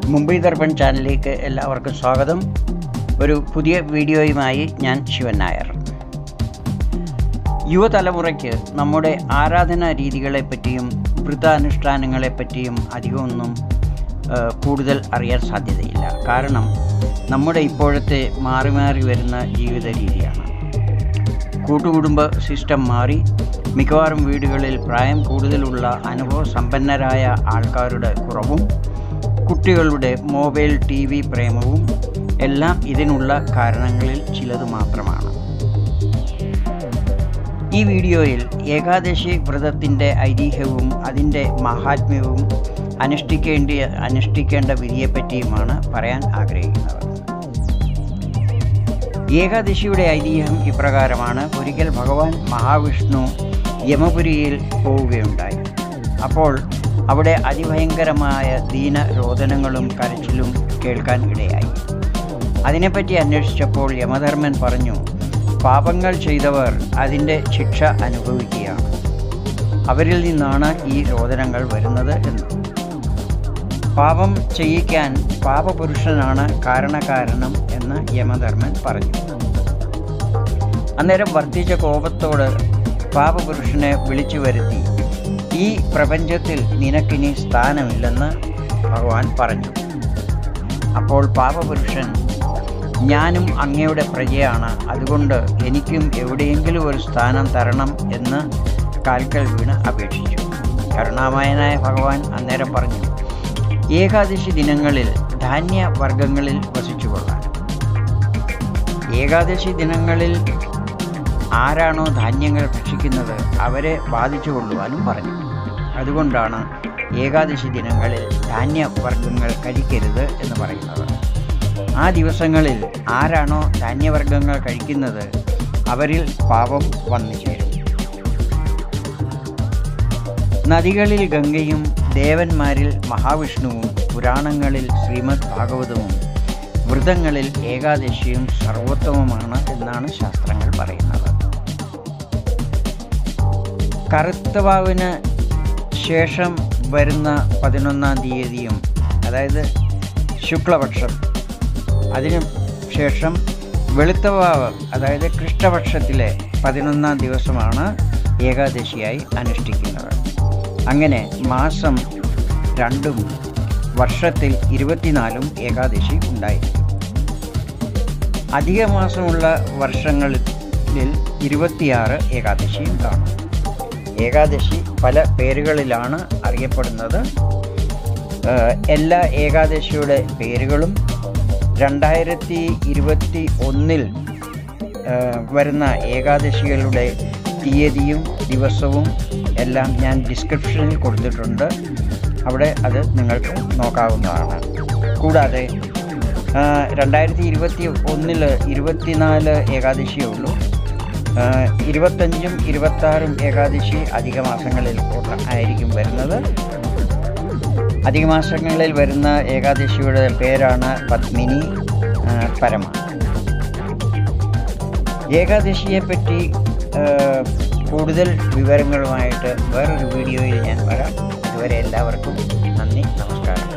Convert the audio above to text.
മുംബൈ ദർപ്പൺ ചാനലിലേക്ക് എല്ലാവർക്കും സ്വാഗതം ഒരു പുതിയ വീഡിയോയുമായി ഞാൻ ശിവൻ നായർ യുവതലമുറയ്ക്ക് നമ്മുടെ ആരാധനാ രീതികളെപ്പറ്റിയും വൃത്താനുഷ്ഠാനങ്ങളെപ്പറ്റിയും അധികമൊന്നും ആ, കൂടുതൽ അറിയാൻ സാധ്യതയില്ല കാരണം നമ്മുടെ ഇപ്പോഴത്തെ മാറി മാറി വരുന്ന ജീവിത രീതിയാണ് കൂട്ടുകുടുംബ സിസ്റ്റം മാറി മിക്കവാറും വീടുകളിൽ പ്രായം കൂടുതലുള്ള അനുഭവ സമ്പന്നരായ ആൾക്കാരുടെ കുറവും കുട്ടികളുടെ മൊബൈൽ ടി വി പ്രേമവും എല്ലാം ഇതിനുള്ള കാരണങ്ങളിൽ ചിലത് മാത്രമാണ് ഈ വീഡിയോയിൽ ഏകാദശി വ്രതത്തിൻ്റെ ഐതിഹ്യവും അതിൻ്റെ മഹാത്മ്യവും അനുഷ്ഠിക്കേണ്ട അനുഷ്ഠിക്കേണ്ട വിധിയെപ്പറ്റിയുമാണ് പറയാൻ ആഗ്രഹിക്കുന്നത് ഏകാദശിയുടെ ഐതിഹ്യം ഇപ്രകാരമാണ് ഒരിക്കൽ ഭഗവാൻ മഹാവിഷ്ണു യമപുരിയിൽ പോവുകയുണ്ടായി അപ്പോൾ അവിടെ അതിഭയങ്കരമായ ദീനരോധനങ്ങളും കരച്ചിലും കേൾക്കാൻ ഇടയായി അതിനെപ്പറ്റി അന്വേഷിച്ചപ്പോൾ യമധർമ്മൻ പറഞ്ഞു പാപങ്ങൾ ചെയ്തവർ അതിൻ്റെ ശിക്ഷ അനുഭവിക്കുകയാണ് അവരിൽ നിന്നാണ് ഈ രോദനങ്ങൾ വരുന്നത് എന്ന് പാപം ചെയ്യിക്കാൻ പാപപുരുഷനാണ് കാരണകാരണം എന്ന് യമധർമ്മൻ പറഞ്ഞു അന്നേരം വർദ്ധിച്ച കോപത്തോട് പാപപുരുഷനെ വിളിച്ചു വരുത്തി ഈ പ്രപഞ്ചത്തിൽ നിനക്കിനി സ്ഥാനമില്ലെന്ന് ഭഗവാൻ പറഞ്ഞു അപ്പോൾ പാപപുരുഷൻ ഞാനും അങ്ങയുടെ പ്രജയാണ് അതുകൊണ്ട് എനിക്കും എവിടെയെങ്കിലും ഒരു സ്ഥാനം തരണം എന്ന് കാൽക്കൽ വീണ് അപേക്ഷിച്ചു കരുണാമയനായ ഭഗവാൻ അന്നേരം പറഞ്ഞു ഏകാദശി ദിനങ്ങളിൽ ധാന്യവർഗങ്ങളിൽ വസിച്ചുകൊള്ളാൻ ഏകാദശി ദിനങ്ങളിൽ ആരാണോ ധാന്യങ്ങൾ ഭക്ഷിക്കുന്നത് അവരെ ബാധിച്ചു കൊള്ളുവാനും പറഞ്ഞു അതുകൊണ്ടാണ് ഏകാദശി ദിനങ്ങളിൽ ധാന്യവർഗങ്ങൾ കഴിക്കരുത് എന്ന് പറയുന്നത് ആ ദിവസങ്ങളിൽ ആരാണോ ധാന്യവർഗങ്ങൾ കഴിക്കുന്നത് അവരിൽ പാപം വന്നു ചേരും നദികളിൽ ഗംഗയും ദേവന്മാരിൽ മഹാവിഷ്ണുവും പുരാണങ്ങളിൽ ശ്രീമദ് ഭാഗവതവും വ്രതങ്ങളിൽ ഏകാദശിയും സർവോത്തമമാണ് എന്നാണ് ശാസ്ത്രങ്ങൾ പറയുന്നത് കറുത്തവാവിന് ശേഷം വരുന്ന പതിനൊന്നാം തീയതിയും അതായത് ശുക്ലപക്ഷം അതിനു ശേഷം വെളുത്തവാവ് അതായത് കൃഷ്ണപക്ഷത്തിലെ പതിനൊന്നാം ദിവസമാണ് ഏകാദശിയായി അനുഷ്ഠിക്കുന്നത് അങ്ങനെ മാസം രണ്ടും വർഷത്തിൽ ഇരുപത്തിനാലും ഏകാദശി ഉണ്ടായിരിക്കും അധിക മാസമുള്ള വർഷങ്ങളിൽ ഇരുപത്തിയാറ് ഏകാദശിയും കാണും ഏകാദശി പല പേരുകളിലാണ് അറിയപ്പെടുന്നത് ഏഹ് എല്ലാ ഏകാദശിയുടെ പേരുകളും രണ്ടായിരത്തി ഇരുപത്തി ഒന്നിൽ വരുന്ന ഏകാദശികളുടെ തീയതിയും ദിവസവും എല്ലാം ഞാൻ ഡിസ്ക്രിപ്ഷനിൽ കൊടുത്തിട്ടുണ്ട് അവിടെ അത് നിങ്ങൾക്ക് നോക്കാവുന്നതാണ് കൂടാതെ ആ, രണ്ടായിരത്തി ഇരുപത്തി ഒന്നിൽ ഇരുപത്തിനാല് ഏകാദശിയേ ഉള്ളൂ ആ, ഇരുപത്തഞ്ചും ഇരുപത്താറും ഏകാദശി അധിക മാസങ്ങളിൽ ഉള്ള- ആയിരിക്കും വരുന്നത് അധിക മാസങ്ങളിൽ വരുന്ന ഏകാദശിയുടെ പേരാണ് പത്മിനി ആ, പരമ ഏകാദശിയെപ്പറ്റി ആ, കൂടുതൽ വിവരങ്ങളുമായിട്ട് വേറൊരു വീഡിയോയിൽ ഞാൻ വരാം അതുവരെ എല്ലാവർക്കും നന്ദി നമസ്കാരം